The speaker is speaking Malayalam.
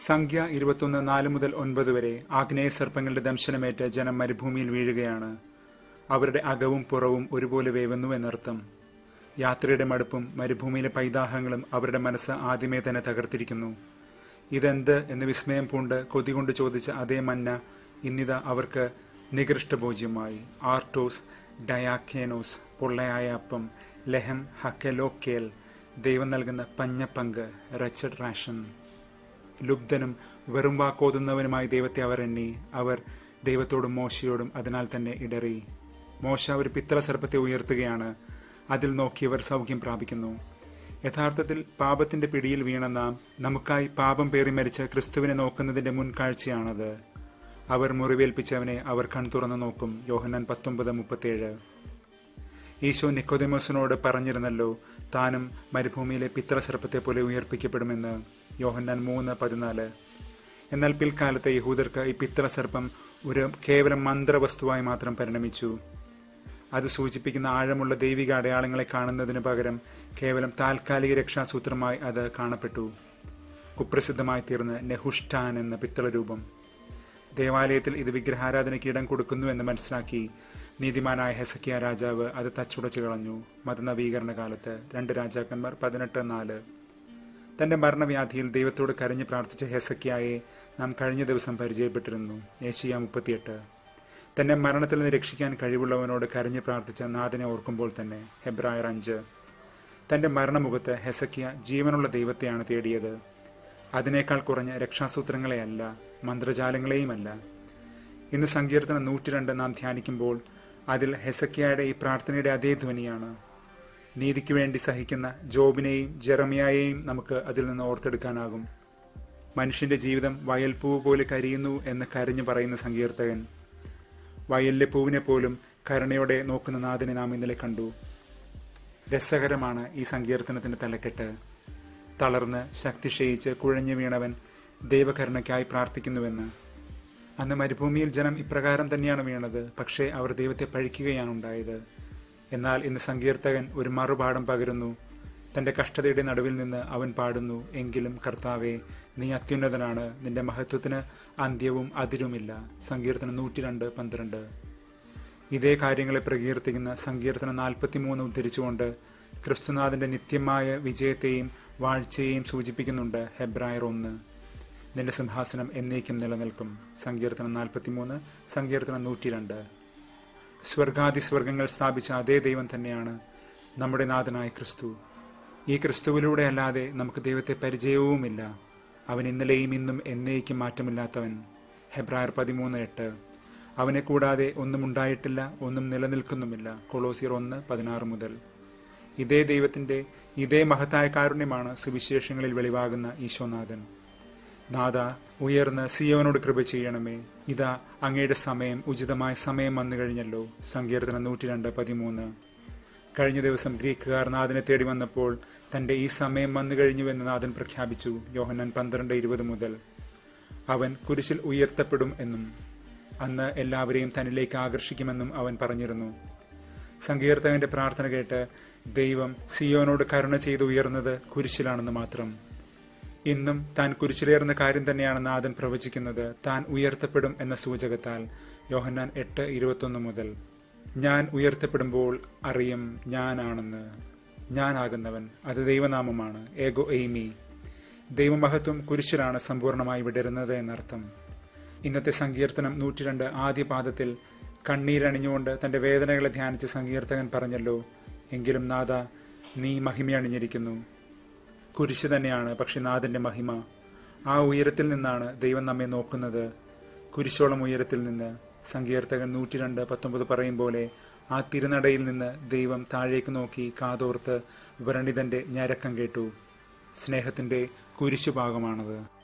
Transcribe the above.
സംഖ്യ ഇരുപത്തൊന്ന് നാല് മുതൽ ഒൻപത് വരെ ആഗ്നേയ സർപ്പങ്ങളുടെ ദംശനമേറ്റ് ജനം മരുഭൂമിയിൽ വീഴുകയാണ് അവരുടെ അകവും പുറവും ഒരുപോലെ വേവുന്നു എന്നർത്ഥം യാത്രയുടെ മടുപ്പും മരുഭൂമിയിലെ പൈതാഹങ്ങളും അവരുടെ മനസ്സ് ആദ്യമേ തന്നെ തകർത്തിരിക്കുന്നു ഇതെന്ത് എന്ന് വിസ്മയം പൂണ്ട് കൊതി കൊണ്ട് ചോദിച്ച അതേ മന്ന ഇന്നിത അവർക്ക് നികൃഷ്ടഭോജ്യമായി ആർട്ടോസ് ഡയാക്കേനോസ് പൊള്ളയായ അപ്പം ലഹം ഹക്കലോക്കേൽ ദൈവം നൽകുന്ന പഞ്ഞപ്പങ്ക് റച്ചഡ് റാഷൻ ലുബ്ധനും വെറും വാക്കോതുന്നവനുമായി ദൈവത്തെ അവർ എണ്ണി അവർ ദൈവത്തോടും മോശയോടും അതിനാൽ തന്നെ ഇടറി മോശ ഒരു പിത്തള സർപ്പത്തെ ഉയർത്തുകയാണ് അതിൽ നോക്കിയവർ സൗഖ്യം പ്രാപിക്കുന്നു യഥാർത്ഥത്തിൽ പാപത്തിന്റെ പിടിയിൽ വീണ നാം നമുക്കായി പാപം പേറി മരിച്ച ക്രിസ്തുവിനെ നോക്കുന്നതിന്റെ മുൻകാഴ്ചയാണത് അവർ മുറിവേൽപ്പിച്ചവനെ അവർ കൺതുറന്നു നോക്കും യോഹന്നാൻ പത്തൊമ്പത് മുപ്പത്തേഴ് ഈശോ നിക്കോദമോസിനോട് പറഞ്ഞിരുന്നല്ലോ താനും മരുഭൂമിയിലെ പിത്തള സർപ്പത്തെ പോലെ ഉയർപ്പിക്കപ്പെടുമെന്ന് യോഹന്നാൻ മൂന്ന് പതിനാല് എന്നാൽ പിൽക്കാലത്തെ യഹൂദർക്ക് ഈ പിത്തള സർപ്പം ഒരു കേവലം മന്ത്രവസ്തുവായി മാത്രം പരിണമിച്ചു അത് സൂചിപ്പിക്കുന്ന ആഴമുള്ള ദൈവിക അടയാളങ്ങളെ കാണുന്നതിന് പകരം കേവലം താൽക്കാലിക രക്ഷാസൂത്രമായി അത് കാണപ്പെട്ടു കുപ്രസിദ്ധമായി തീർന്ന് നെഹുഷ്ടാൻ എന്ന പിത്തള രൂപം ദേവാലയത്തിൽ ഇത് വിഗ്രഹാരാധനയ്ക്ക് ഇടം കൊടുക്കുന്നു എന്ന് മനസ്സിലാക്കി നീതിമാനായ ഹെസക്കിയ രാജാവ് അത് തച്ചുടച്ചു കളഞ്ഞു മതനവീകരണ കാലത്ത് രണ്ട് രാജാക്കന്മാർ പതിനെട്ട് നാല് തന്റെ മരണവ്യാധിയിൽ ദൈവത്തോട് കരഞ്ഞു പ്രാർത്ഥിച്ച ഹെസക്കിയായെ നാം കഴിഞ്ഞ ദിവസം പരിചയപ്പെട്ടിരുന്നു ഏഷ്യ മുപ്പത്തിയെട്ട് തന്നെ മരണത്തിൽ നിന്ന് രക്ഷിക്കാൻ കഴിവുള്ളവനോട് കരഞ്ഞു പ്രാർത്ഥിച്ച നാഥനെ ഓർക്കുമ്പോൾ തന്നെ ഹെബ്രായർ അഞ്ച് തന്റെ മരണമുഖത്ത് ഹെസക്കിയ ജീവനുള്ള ദൈവത്തെയാണ് തേടിയത് അതിനേക്കാൾ കുറഞ്ഞ രക്ഷാസൂത്രങ്ങളെയല്ല മന്ത്രജാലങ്ങളെയുമല്ല ഇന്ന് സങ്കീർത്തനം നൂറ്റിരണ്ട് നാം ധ്യാനിക്കുമ്പോൾ അതിൽ ഹെസക്കിയയുടെ ഈ പ്രാർത്ഥനയുടെ അതേ ധ്വനിയാണ് നീതിക്ക് വേണ്ടി സഹിക്കുന്ന ജോബിനെയും ജെറമിയായെയും നമുക്ക് അതിൽ നിന്ന് ഓർത്തെടുക്കാനാകും മനുഷ്യന്റെ ജീവിതം വയൽപ്പൂവ് പോലെ കരിയുന്നു എന്ന് കരഞ്ഞു പറയുന്ന സങ്കീർത്തകൻ വയലിലെ പൂവിനെ പോലും കരുണയോടെ നോക്കുന്ന നാഥനെ നാം ഇന്നലെ കണ്ടു രസകരമാണ് ഈ സങ്കീർത്തനത്തിന്റെ തലക്കെട്ട് തളർന്ന് ശക്തി ക്ഷയിച്ച് കുഴഞ്ഞു വീണവൻ ദൈവകരുണയ്ക്കായി പ്രാർത്ഥിക്കുന്നുവെന്ന് അന്ന് മരുഭൂമിയിൽ ജനം ഇപ്രകാരം തന്നെയാണ് വീണത് പക്ഷേ അവർ ദൈവത്തെ പഴിക്കുകയാണ് ഉണ്ടായത് എന്നാൽ ഇന്ന് സങ്കീർത്തകൻ ഒരു മറുപാഠം പകരുന്നു തന്റെ കഷ്ടതയുടെ നടുവിൽ നിന്ന് അവൻ പാടുന്നു എങ്കിലും കർത്താവെ നീ അത്യുന്നതനാണ് നിന്റെ മഹത്വത്തിന് അന്ത്യവും അതിരുമില്ല സങ്കീർത്തനം നൂറ്റിരണ്ട് പന്ത്രണ്ട് ഇതേ കാര്യങ്ങളെ പ്രകീർത്തിക്കുന്ന സങ്കീർത്തനം നാൽപ്പത്തിമൂന്ന് ഉദ്ധരിച്ചുകൊണ്ട് ക്രിസ്തുനാഥന്റെ നിത്യമായ വിജയത്തെയും വാഴ്ചയെയും സൂചിപ്പിക്കുന്നുണ്ട് ഹെബ്രായർ ഒന്ന് നിന്റെ സിംഹാസനം എന്നേക്കും നിലനിൽക്കും സങ്കീർത്തനം നാൽപ്പത്തിമൂന്ന് സങ്കീർത്തനം നൂറ്റിരണ്ട് സ്വർഗാദി സ്വർഗങ്ങൾ സ്ഥാപിച്ച അതേ ദൈവം തന്നെയാണ് നമ്മുടെ നാഥനായ ക്രിസ്തു ഈ ക്രിസ്തുവിലൂടെ അല്ലാതെ നമുക്ക് ദൈവത്തെ പരിചയവുമില്ല അവൻ ഇന്നലെയും ഇന്നും എന്നേക്കും മാറ്റമില്ലാത്തവൻ ഹെബ്രായർ പതിമൂന്ന് എട്ട് അവനെ കൂടാതെ ഒന്നും ഉണ്ടായിട്ടില്ല ഒന്നും നിലനിൽക്കുന്നുമില്ല കൊളോസിയർ ഒന്ന് പതിനാറ് മുതൽ ഇതേ ദൈവത്തിന്റെ ഇതേ മഹത്തായ കാരുണ്യമാണ് സുവിശേഷങ്ങളിൽ വെളിവാകുന്ന ഈശോനാഥൻ നാഥ ഉയർന്ന് സിയോനോട് കൃപ ചെയ്യണമേ ഇതാ അങ്ങയുടെ സമയം ഉചിതമായ സമയം വന്നു കഴിഞ്ഞല്ലോ സങ്കീർത്തനം നൂറ്റിരണ്ട് പതിമൂന്ന് കഴിഞ്ഞ ദിവസം ഗ്രീക്കുകാർ നാഥനെ തേടി വന്നപ്പോൾ തന്റെ ഈ സമയം വന്നു കഴിഞ്ഞുവെന്ന് നാഥൻ പ്രഖ്യാപിച്ചു യോഹന്നാൻ പന്ത്രണ്ട് ഇരുപത് മുതൽ അവൻ കുരിശിൽ ഉയർത്തപ്പെടും എന്നും അന്ന് എല്ലാവരെയും തന്നിലേക്ക് ആകർഷിക്കുമെന്നും അവൻ പറഞ്ഞിരുന്നു സങ്കീർത്തകന്റെ പ്രാർത്ഥന കേട്ട് ദൈവം സിയോനോട് കരുണ ചെയ്ത് ഉയർന്നത് കുരിശിലാണെന്ന് മാത്രം ഇന്നും താൻ കുരിശിലേറുന്ന കാര്യം തന്നെയാണ് നാഥൻ പ്രവചിക്കുന്നത് താൻ ഉയർത്തപ്പെടും എന്ന സൂചകത്താൽ യോഹന്നാൻ എട്ട് ഇരുപത്തൊന്ന് മുതൽ ഞാൻ ഉയർത്തപ്പെടുമ്പോൾ അറിയും ഞാനാണെന്ന് ഞാനാകുന്നവൻ അത് ദൈവനാമമാണ് ഏഗോ എയ്മി ദൈവമഹത്വം കുരിശിലാണ് സമ്പൂർണമായി വിടരുന്നത് എന്നർത്ഥം ഇന്നത്തെ സങ്കീർത്തനം നൂറ്റിരണ്ട് ആദ്യ പാദത്തിൽ കണ്ണീരണിഞ്ഞുകൊണ്ട് തന്റെ വേദനകളെ ധ്യാനിച്ച് സങ്കീർത്തകൻ പറഞ്ഞല്ലോ എങ്കിലും നാഥ നീ മഹിമയണിഞ്ഞിരിക്കുന്നു കുരിശ് തന്നെയാണ് പക്ഷെ നാഥന്റെ മഹിമ ആ ഉയരത്തിൽ നിന്നാണ് ദൈവം നമ്മെ നോക്കുന്നത് കുരിശോളം ഉയരത്തിൽ നിന്ന് സങ്കീർത്തകൻ നൂറ്റിരണ്ട് പത്തൊമ്പത് പറയും പോലെ ആ തിരുനടയിൽ നിന്ന് ദൈവം താഴേക്ക് നോക്കി കാതോർത്ത് വ്രണിതന്റെ ഞരക്കം കേട്ടു സ്നേഹത്തിന്റെ കുരിശുഭാഗമാണത്